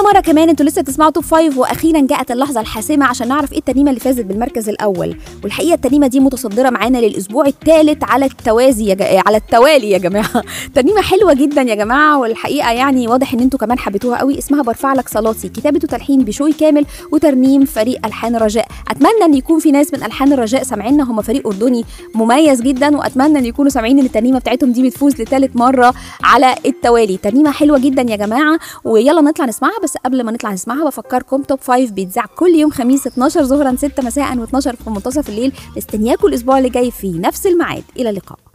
مره كمان انتوا لسه بتسمعوا توب فايف واخيرا جاءت اللحظه الحاسمه عشان نعرف ايه الترنيمه اللي فازت بالمركز الاول والحقيقه الترنيمه دي متصدره معانا للاسبوع الثالث على التوازي يا ج... على التوالي يا جماعه ترنيمه حلوه جدا يا جماعه والحقيقه يعني واضح ان انتوا كمان حبيتوها قوي اسمها برفع لك صلاتي كتابه وتلحين بشوي كامل وترنيم فريق الحان الرجاء اتمنى ان يكون في ناس من الحان الرجاء سامعيننا هم فريق اردني مميز جدا واتمنى ان يكونوا سامعين ان الترنيمه بتاعتهم دي بتفوز لثالث مره على التوالي ترنيمه حلوه جدا يا جماعه ويلا نطلع نسمعها بس قبل ما نطلع نسمعها بفكركم توب 5 بيتذاع كل يوم خميس 12 ظهرا 6 مساء و12 في منتصف الليل مستنياكم الاسبوع اللي جاي في نفس الميعاد الى اللقاء